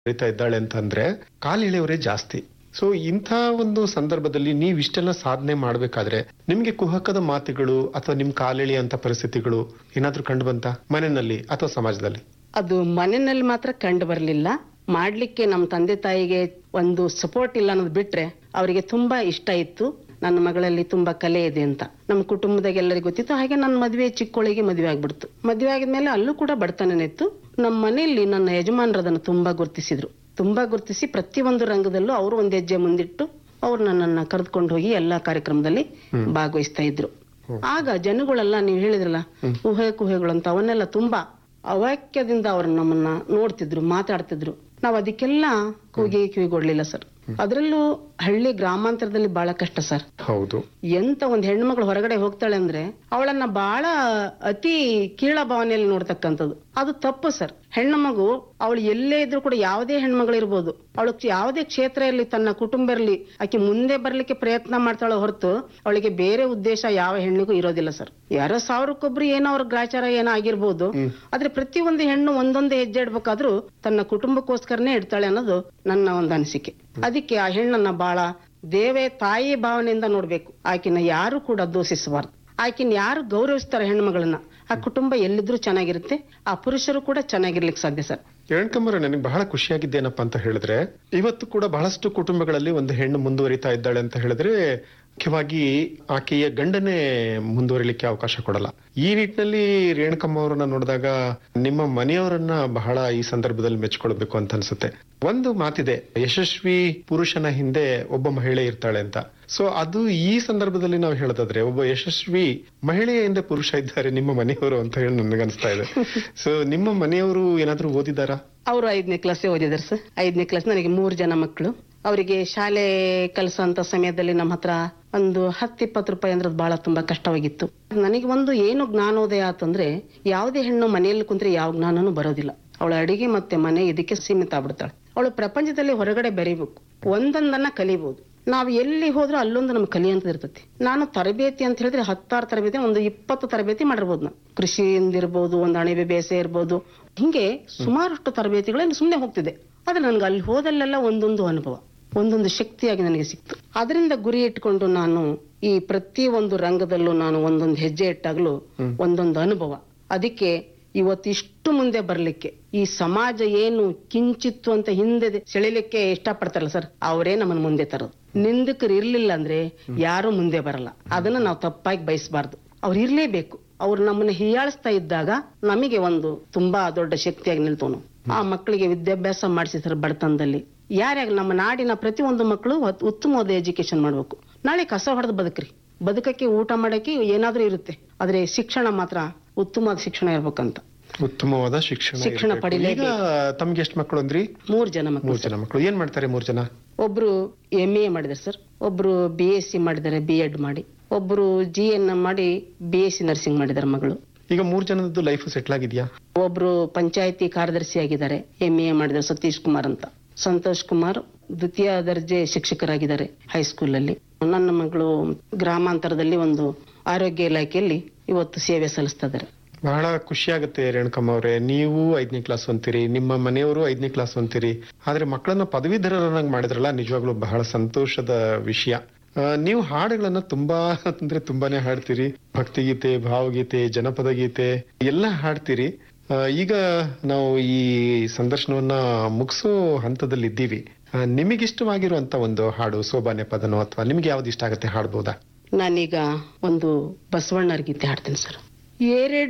ಬೆಳೀತಾ ಇದ್ದಾಳೆ ಅಂತಂದ್ರೆ ಕಾಲಿಳೆಯವರೇ ಜಾಸ್ತಿ ಸೊ ಇಂಥ ಒಂದು ಸಂದರ್ಭದಲ್ಲಿ ನೀವು ಇಷ್ಟೆಲ್ಲ ಸಾಧನೆ ಮಾಡ್ಬೇಕಾದ್ರೆ ನಿಮ್ಗೆ ಕುಹಕದ ಮಾತುಗಳು ಅಥವಾ ನಿಮ್ ಕಾಲೆಳಿ ಅಂತ ಪರಿಸ್ಥಿತಿಗಳು ಏನಾದ್ರೂ ಕಂಡು ಬಂತ ಮನೆಯಲ್ಲಿ ಅಥವಾ ಸಮಾಜದಲ್ಲಿ ಅದು ಮನೆಯಲ್ಲಿ ಮಾತ್ರ ಕಂಡು ಬರಲಿಲ್ಲ ಮಾಡ್ಲಿಕ್ಕೆ ನಮ್ಮ ತಂದೆ ತಾಯಿಗೆ ಒಂದು ಸಪೋರ್ಟ್ ಇಲ್ಲ ಅನ್ನೋದು ಬಿಟ್ರೆ ಅವರಿಗೆ ತುಂಬಾ ಇಷ್ಟ ಇತ್ತು ನನ್ನ ಮಗಳಲ್ಲಿ ತುಂಬಾ ಕಲೆ ಇದೆ ಅಂತ ನಮ್ಮ ಕುಟುಂಬದಾಗ ಎಲ್ಲರಿಗೂ ಗೊತ್ತಿತ್ತು ಹಾಗೆ ನನ್ನ ಮದುವೆ ಚಿಕ್ಕೋಳಿಗೆ ಮದುವೆ ಆಗ್ಬಿಡ್ತು ಮದುವೆ ಆಗಿದ್ಮೇಲೆ ಅಲ್ಲೂ ಕೂಡ ಬಡತನ ಇತ್ತು ನಮ್ಮ ಮನೆಯಲ್ಲಿ ನನ್ನ ಯಜಮಾನರು ಅದನ್ನು ತುಂಬಾ ಗುರುತಿಸಿದ್ರು ತುಂಬಾ ಗುರುತಿಸಿ ಪ್ರತಿಯೊಂದು ರಂಗದಲ್ಲೂ ಅವರು ಒಂದು ಹೆಜ್ಜೆ ಮುಂದಿಟ್ಟು ಅವ್ರು ನನ್ನನ್ನ ಕರೆದುಕೊಂಡು ಹೋಗಿ ಎಲ್ಲಾ ಕಾರ್ಯಕ್ರಮದಲ್ಲಿ ಭಾಗವಹಿಸ್ತಾ ಇದ್ರು ಆಗ ಜನಗಳೆಲ್ಲ ನೀವು ಹೇಳಿದ್ರಲ್ಲ ಊಹೆ ಕುಹೆಗಳು ಅಂತ ಅವನ್ನೆಲ್ಲ ತುಂಬಾ ಅವಾಕ್ಯದಿಂದ ಅವ್ರು ನಮ್ಮನ್ನ ನೋಡ್ತಿದ್ರು ಮಾತಾಡ್ತಿದ್ರು ನಾವ್ ಅದಕ್ಕೆಲ್ಲ ಕೂಗಿ ಕಿವಿಗೊಡ್ಲಿಲ್ಲ ಸರ್ ಅದರಲ್ಲೂ ಹಳ್ಳಿ ಗ್ರಾಮಾಂತರದಲ್ಲಿ ಬಹಳ ಕಷ್ಟ ಸರ್ ಹೌದು ಎಂತ ಒಂದ್ ಹೆಣ್ಮಗಳು ಹೊರಗಡೆ ಹೋಗ್ತಾಳೆ ಅಂದ್ರೆ ಅವಳನ್ನ ಬಹಳ ಅತಿ ಕೀಳ ಭಾವನೆಯಲ್ಲಿ ನೋಡ್ತಕ್ಕಂಥದ್ದು ಅದು ತಪ್ಪು ಸರ್ ಹೆಣ್ಣು ಮಗು ಅವಳು ಎಲ್ಲೇ ಇದ್ರೂ ಕೂಡ ಯಾವುದೇ ಹೆಣ್ಮಗಳು ಇರ್ಬೋದು ಅವಳು ಯಾವುದೇ ಕ್ಷೇತ್ರ ಇರಲಿ ತನ್ನ ಕುಟುಂಬ ಇರಲಿ ಆಕೆ ಮುಂದೆ ಬರ್ಲಿಕ್ಕೆ ಪ್ರಯತ್ನ ಮಾಡ್ತಾಳೆ ಹೊರತು ಅವಳಿಗೆ ಬೇರೆ ಉದ್ದೇಶ ಯಾವ ಹೆಣ್ಣಿಗೂ ಇರೋದಿಲ್ಲ ಸರ್ ಯಾರೋ ಸಾವಿರಕ್ಕೊಬ್ರು ಏನೋ ಅವ್ರ ಗ್ರಾಚಾರ ಏನೋ ಆಗಿರ್ಬೋದು ಆದ್ರೆ ಪ್ರತಿಯೊಂದು ಹೆಣ್ಣು ಒಂದೊಂದು ಹೆಜ್ಜೆ ಇಡ್ಬೇಕಾದ್ರೂ ತನ್ನ ಕುಟುಂಬಕ್ಕೋಸ್ಕರನೇ ಇಡ್ತಾಳೆ ಅನ್ನೋದು ನನ್ನ ಒಂದು ಅನಿಸಿಕೆ ಅದಕ್ಕೆ ಆ ಹೆಣ್ಣನ್ನ ಬಹಳ ದೇವೇ ತಾಯಿ ಭಾವನೆಯಿಂದ ನೋಡ್ಬೇಕು ಆಕಿನ ಯಾರು ಕೂಡ ದೂಷಿಸಬಾರ್ದು ಆಕಿನ ಯಾರು ಗೌರವಿಸ್ತಾರೆ ಹೆಣ್ಮಗಳನ್ನ ಆ ಕುಟುಂಬ ಎಲ್ಲಿದ್ರೂ ಚೆನ್ನಾಗಿರುತ್ತೆ ಆ ಪುರುಷರು ಕೂಡ ಚೆನ್ನಾಗಿರ್ಲಿಕ್ಕೆ ಸಾಧ್ಯ ಸರ್ ರೇಣುಕಮ್ಮರ ನನಗೆ ಬಹಳ ಖುಷಿಯಾಗಿದ್ದೇನಪ್ಪ ಅಂತ ಹೇಳಿದ್ರೆ ಇವತ್ತು ಕೂಡ ಬಹಳಷ್ಟು ಕುಟುಂಬಗಳಲ್ಲಿ ಒಂದು ಹೆಣ್ಣು ಮುಂದುವರಿತಾ ಇದ್ದಾಳೆ ಅಂತ ಹೇಳಿದ್ರೆ ಮುಖ್ಯವಾಗಿ ಆಕೆಯ ಗಂಡನೇ ಮುಂದುವರಿಲಿಕ್ಕೆ ಅವಕಾಶ ಕೊಡಲ್ಲ ಈ ನಿಟ್ಟಿನಲ್ಲಿ ರೇಣುಕಮ್ಮ ಅವರನ್ನ ನೋಡಿದಾಗ ನಿಮ್ಮ ಮನೆಯವರನ್ನ ಬಹಳ ಈ ಸಂದರ್ಭದಲ್ಲಿ ಮೆಚ್ಕೊಳ್ಬೇಕು ಅಂತ ಅನ್ಸುತ್ತೆ ಒಂದು ಮಾತಿದೆ ಯಶಸ್ವಿ ಪುರುಷನ ಹಿಂದೆ ಒಬ್ಬ ಮಹಿಳೆ ಇರ್ತಾಳೆ ಅಂತ ಸೊ ಅದು ಈ ಸಂದರ್ಭದಲ್ಲಿ ನಾವು ಹೇಳೋದಾದ್ರೆ ಒಬ್ಬ ಯಶಸ್ವಿ ಮಹಿಳೆಯ ಹಿಂದೆ ಪುರುಷ ಇದ್ದಾರೆ ನಿಮ್ಮ ಮನೆಯವರು ಅಂತ ಹೇಳಿ ನನಗನ್ಸ್ತಾ ಇದೆ ಸೊ ನಿಮ್ಮ ಮನೆಯವರು ಏನಾದ್ರೂ ಓದಿದಾರಾ ಅವರು ಐದನೇ ಕ್ಲಾಸ್ ಓದಿದಾರೆ ಸರ್ ಐದನೇ ಕ್ಲಾಸ್ ನನಗೆ ಮೂರು ಜನ ಮಕ್ಕಳು ಅವರಿಗೆ ಶಾಲೆ ಕಲಿಸೋಂತ ಸಮಯದಲ್ಲಿ ನಮ್ಮ ಹತ್ರ ಒಂದು ಹತ್ತು ಇಪ್ಪತ್ತು ರೂಪಾಯಿ ಅಂದ್ರೆ ಬಹಳ ತುಂಬಾ ಕಷ್ಟವಾಗಿತ್ತು ನನಗೆ ಒಂದು ಏನು ಜ್ಞಾನೋದಯ ಆತಂದ್ರೆ ಯಾವುದೇ ಹೆಣ್ಣು ಮನೆಯಲ್ಲಿ ಕುಂತ್ರೆ ಯಾವ ಜ್ಞಾನನೂ ಬರೋದಿಲ್ಲ ಅವಳ ಅಡಿಗೆ ಮತ್ತೆ ಮನೆ ಇದಕ್ಕೆ ಸೀಮಿತ ಆಗ್ಬಿಡ್ತಾಳೆ ಅವಳು ಪ್ರಪಂಚದಲ್ಲಿ ಹೊರಗಡೆ ಬೆರಿಬೇಕು ಒಂದೊಂದನ್ನ ಕಲಿಬಹುದು ನಾವು ಎಲ್ಲಿ ಹೋದ್ರೂ ಅಲ್ಲೊಂದು ನಮ್ಗೆ ಕಲಿಯಂತದ್ ಇರ್ತೈತಿ ನಾನು ತರಬೇತಿ ಅಂತ ಹೇಳಿದ್ರೆ ಹತ್ತಾರು ತರಬೇತಿ ಒಂದು ಇಪ್ಪತ್ತು ತರಬೇತಿ ಮಾಡಿರ್ಬೋದು ನಾನು ಕೃಷಿಯಿಂದ ಇರ್ಬೋದು ಒಂದು ಅಣಬೆ ಬೇಸೆ ಇರ್ಬೋದು ಹಿಂಗೆ ಸುಮಾರಷ್ಟು ತರಬೇತಿಗಳಲ್ಲಿ ಸುಮ್ಮನೆ ಹೋಗ್ತಿದೆ ಆದ್ರೆ ನನ್ಗೆ ಅಲ್ಲಿ ಹೋದಲ್ಲೆಲ್ಲ ಒಂದೊಂದು ಅನುಭವ ಒಂದೊಂದು ಶಕ್ತಿಯಾಗಿ ನನಗೆ ಸಿಕ್ತು ಅದರಿಂದ ಗುರಿ ಇಟ್ಕೊಂಡು ನಾನು ಈ ಪ್ರತಿ ಒಂದು ರಂಗದಲ್ಲೂ ನಾನು ಒಂದೊಂದು ಹೆಜ್ಜೆ ಇಟ್ಟಾಗ್ಲೂ ಒಂದೊಂದು ಅನುಭವ ಅದಕ್ಕೆ ಇವತ್ತಿಷ್ಟು ಮುಂದೆ ಬರ್ಲಿಕ್ಕೆ ಈ ಸಮಾಜ ಏನು ಕಿಂಚಿತ್ತು ಅಂತ ಹಿಂದೆ ಸೆಳಿಲಿಕ್ಕೆ ಇಷ್ಟಪಡ್ತಾರಲ್ಲ ಸರ್ ಅವರೇ ನಮ್ಮನ್ನ ಮುಂದೆ ತರೋದು ನಿಂದಕರು ಇರ್ಲಿಲ್ಲ ಅಂದ್ರೆ ಯಾರು ಮುಂದೆ ಬರಲ್ಲ ಅದನ್ನ ನಾವು ತಪ್ಪಾಗಿ ಬಯಸಬಾರ್ದು ಅವ್ರು ಇರ್ಲೇಬೇಕು ಅವ್ರು ನಮ್ಮನ್ನ ಹೀಯಾಳಿಸ್ತಾ ಇದ್ದಾಗ ನಮಗೆ ಒಂದು ತುಂಬಾ ದೊಡ್ಡ ಶಕ್ತಿಯಾಗಿ ನಿಲ್ತೋನು ಆ ಮಕ್ಕಳಿಗೆ ವಿದ್ಯಾಭ್ಯಾಸ ಮಾಡಿಸಿದ್ರು ಬಡತನದಲ್ಲಿ ಯಾರ್ಯಾಗ ನಮ್ಮ ನಾಡಿನ ಪ್ರತಿಯೊಂದು ಮಕ್ಕಳು ಉತ್- ಉತ್ತಮವಾದ ಎಜುಕೇಶನ್ ಮಾಡ್ಬೇಕು ನಾಳೆ ಕಸ ಹೊಡೆದು ಬದುಕ್ರಿ ಬದುಕಕ್ಕೆ ಊಟ ಮಾಡಕ್ಕೆ ಏನಾದ್ರೂ ಇರುತ್ತೆ ಆದ್ರೆ ಶಿಕ್ಷಣ ಮಾತ್ರ ಉತ್ತಮವಾದ ಶಿಕ್ಷಣ ಇರ್ಬೇಕಂತ ಉತ್ತಮವಾದ ಶಿಕ್ಷಣ ಶಿಕ್ಷಣ ಇರ್ಬೇಕು. ಪಡಿಲೇಬೇಕು. ಈಗ ತಮ್ಗೆ ಎಷ್ಟು ಮಕ್ಕಳು ಅಂದ್ರಿ ಮೂರ್ ಜನ ಮಕ್ಕಳು ಮೂರ್ ಜನ ಮಕ್ಕಳು ಏನ್ ಮಾಡ್ತಾರೆ ಮೂರ್ ಜನ ಒಬ್ರು ಎಂ ಎ ಮಾಡಿದ್ದಾರೆ ಸರ್ ಒಬ್ರು ಬಿ ಎಸ್ ಸಿ ಮಾಡಿದ್ದಾರೆ ಬಿ ಎಡ್ ಮಾಡಿ ಒಬ್ರು ಜಿ ಎನ್ ಮಾಡಿ ಬಿ ಎಸ್ ಸಿ ನರ್ಸಿಂಗ್ ಮಾಡಿದ್ದಾರೆ ಮಗಳು ಈಗ ಮೂರ್ ಜನದ್ದು ಲೈಫ್ ಸೆಟ್ಲ್ ಆಗಿದ್ಯಾ ಒಬ್ರು ಪಂಚಾಯತಿ ಕಾರ್ಯದರ್ಶಿ ಆಗಿದ್ದಾರೆ ಎಂ ಎ ಮಾಡಿದ್ದಾರೆ ಸತೀಶ್ ಕುಮಾರ್ ಅಂತ ಸಂತೋಷ್ ಕುಮಾರ್ ದ್ವಿತೀಯ ದರ್ಜೆ ಶಿಕ್ಷಕರಾಗಿದ್ದಾರೆ ಹೈಸ್ಕೂಲ್ ಅಲ್ಲಿ ನನ್ನ ಮಗಳು ಗ್ರಾಮಾಂತರದಲ್ಲಿ ಒಂದು ಆರೋಗ್ಯ ಇಲಾಖೆಯಲ್ಲಿ ಇವತ್ತು ಸೇವೆ ಸಲ್ಲಿಸ್ತಾ ಇದ್ದಾರೆ ಬಹಳ ಖುಷಿ ಆಗುತ್ತೆ ರೇಣುಕಮ್ಮ ಅವರೇ ನೀವು ಐದನೇ ಕ್ಲಾಸ್ ಅಂತೀರಿ ನಿಮ್ಮ ಮನೆಯವರು ಐದನೇ ಕ್ಲಾಸ್ ಅಂತೀರಿ ಆದ್ರೆ ಮಕ್ಕಳನ್ನ ಪದವೀಧರರನ್ನಾಗಿ ಮಾಡಿದ್ರಲ್ಲ ನಿಜವಾಗ್ಲೂ ಬಹಳ ಸಂತೋಷದ ವಿಷಯ ಆ, ನೀವು ಹಾಡುಗಳನ್ನ ತುಂಬಾ ಅಂದ್ರೆ ತುಂಬಾನೇ ಹಾಡ್ತೀರಿ ಭಕ್ತಿಗೀತೆ ಭಾವಗೀತೆ ಜನಪದ ಗೀತೆ ಎಲ್ಲ ಹಾಡ್ತೀರಿ ಆ, ಈಗ ನಾವು ಈ ಸಂದರ್ಶನವನ್ನ ಮುಗಿಸೋ ಹಂತದಲ್ಲಿ ಇದ್ದೀವಿ ಆ, ನಿಮಗಿಷ್ಟವಾಗಿರುವಂತ ಒಂದು ಹಾಡು ಸೋಬಾನೆ ಪದನೋ ಅಥವಾ ನಿಮ್ಗೆ ಯಾವ್ದು ಇಷ್ಟ ಆಗುತ್ತೆ ಹಾಡ್ಬೋದಾ ನಾನೀಗ ಒಂದು ಬಸವಣ್ಣರ ಗೀತೆ ಹಾಡ್ತೀನಿ ಸರ್ ಎರಡು